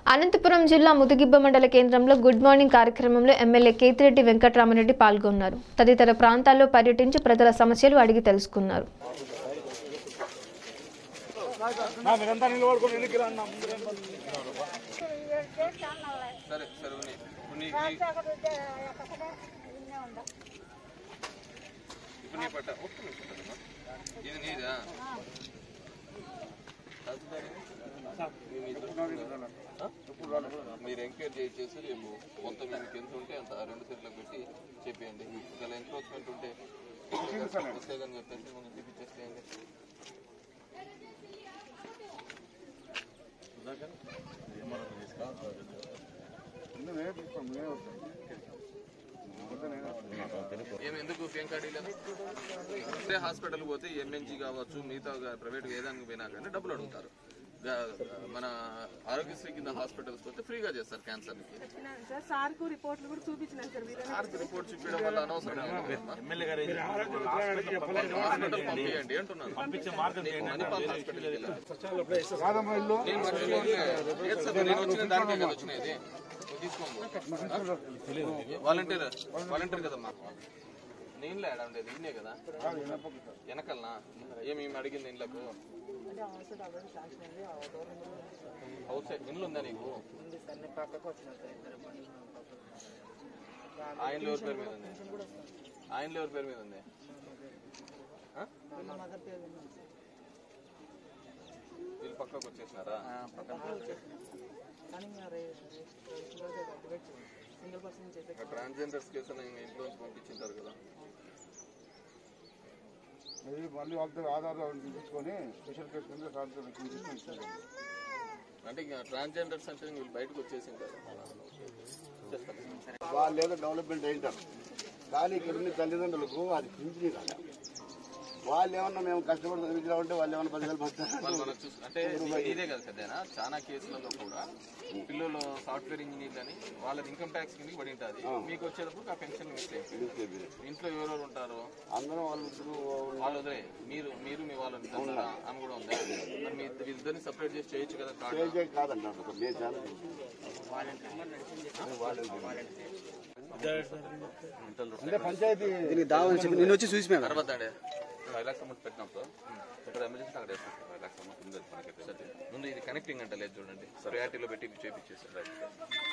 అనంతపురం జిల్లా ముదిగిబ్బ మండల కేంద్రంలో గుడ్ మార్నింగ్ కార్యక్రమంలో ఎమ్మెల్యే కేతిరెడ్డి వెంకట్రామరెడ్డి పాల్గొన్నారు తదితర ప్రాంతాల్లో పర్యటించి ప్రజల సమస్యలు అడిగి తెలుసుకున్నారు మీరంతా నిలబడుకొని ఎన్నికి రా అన్న ముందర ఏం పని? సరే సరే ఉన్ని. ఉన్ని, నీ- ఇప్పుడు నీ పట్ట ఒక్క నిమిషం పట్టమ్మా. ఇది నీదా తహసీల్దార్ మీ ఇద్దరు ఆ? మీరు ఎంక్వైరీ చేసి రేపు మొత్తం మీకు ఎంత ఉంటే అంత ఆ రెండు సెట్లకు పెట్టి చెప్పేయండి ఒకవేళ ఎంక్రోచ్మెంట్ ఉంటే వస్తే కానీ చెప్పేసి మనం చూపించేసేయండి ఏమి ఎందుకు పెంకాడీ లేదు ఇదే హాస్పిటల్ పోతే ఎంఎన్జీ కావచ్చు మిగతా ప్రైవేట్ ఏదానికి పోయినా కానీ డబ్బులు అడుగుతారు గా- మన ఆరోగ్యశ్రీ కింద హాస్పిటల్స్ పోతే ఫ్రీగా చేస్తారు క్యాన్సర్ కి చూపించినాను సార్ సార్కు రిపోర్ట్లు కూడా చూపించినాను సార్ వీరే సార్కి రిపోర్ట్ చూపించడం వల్ల అనవసరం హాస్పిటల్ పంపించండి అంటున్నాను నేను మణిపాల్ హాస్పిటల్కి వెళ్ళాను. కాదమ్మా ఇల్లు నేను మధ్యలోనే లేదు సార్, నేను వచ్చిన దానికే కదా వచ్చినది నువ్వు తీసుకోండి వాలంటీర్ వాలంటీర్ కదమ్మా నేను లేడా ఉండేది ఇన్నే కదా వెనకల్నా ఏమి ఈమె అడిగింది ఇండ్లకు హౌస్ సైడ్ ఇల్లు ఉందా నీకు ఆయన ఎవరి పేరు మీద ఉంది ఆయన ఎవరి పేరు మీద ఉంది ఆ? వీళ్ళు పక్కకు వచ్చేసినారా సింగిల్ పర్సన్ చేసే ట్రాన్స్జెండర్స్ కేసు ఇంట్లో నుంచి పంపించింటారు కదా ఇది మళ్ళీ వాళ్ళతో ఆధార్ తీసుకొని స్పెషల్ కేసు కింద ట్రాన్స్ఫర్ తీసుకొని ఇచ్చారు అంటే ఇంకా ట్రాన్స్జెండర్స్ అంటే వీళ్ళు బయటకు వచ్చేసింటారు వాళ్ళు ఏదో డెవలప్మెంట్ అయింటారు కానీ ఇక్కడ ఉన్న తల్లిదండ్రులకు అది పింఛని కదా వాళ్ళు ఏమన్నా మేము కష్టపడి చదివించామంటే వాళ్ళు ఏమన్నా పదివేలు పడతారు వాళ్ళు మనం చూసి అంటే ఇదే కదా పెద్దనా చాలా కేసులలో కూడా పిల్లలు సాఫ్ట్వేర్ ఇంజనీర్ అని వాళ్ళది ఇన్కమ్ ట్యాక్స్ కింద పడి ఉంటుంది మీకు వచ్చేటప్పుడు ఆ పెన్షన్ మిస్టేక్ ఇంట్లో ఎవరెవరు ఉంటారు అందరం వాళ్ళు ఇద్దరు వాళ్ళు వదిలే మీరు మీరు మీ వాళ్ళు ఉంటారా ఆమె కూడా ఉందా మరి మీ ఇద్దరు- ఇద్దరిని సపరేట్ చేసి చేయొచ్చు కదా కార్డు చేసే కాదంటారు అసలు నేను చాలా అంటే పంచాయతీ నేను వచ్చి చూసి తర్వాత ఫైవ్ లాక్స్ అమౌంట్ పెట్టినప్పుడు ఇక్కడ ఎమర్జెన్సీ అక్కడ వేసుకుంటాం ఫైవ్ లాక్స్ అమౌంట్ ఉంది మనకి ముందు ఇది కనెక్టింగ్ అంటే లేదు చూడండి ప్రయారిటీలో పెట్టి చేపించేసారు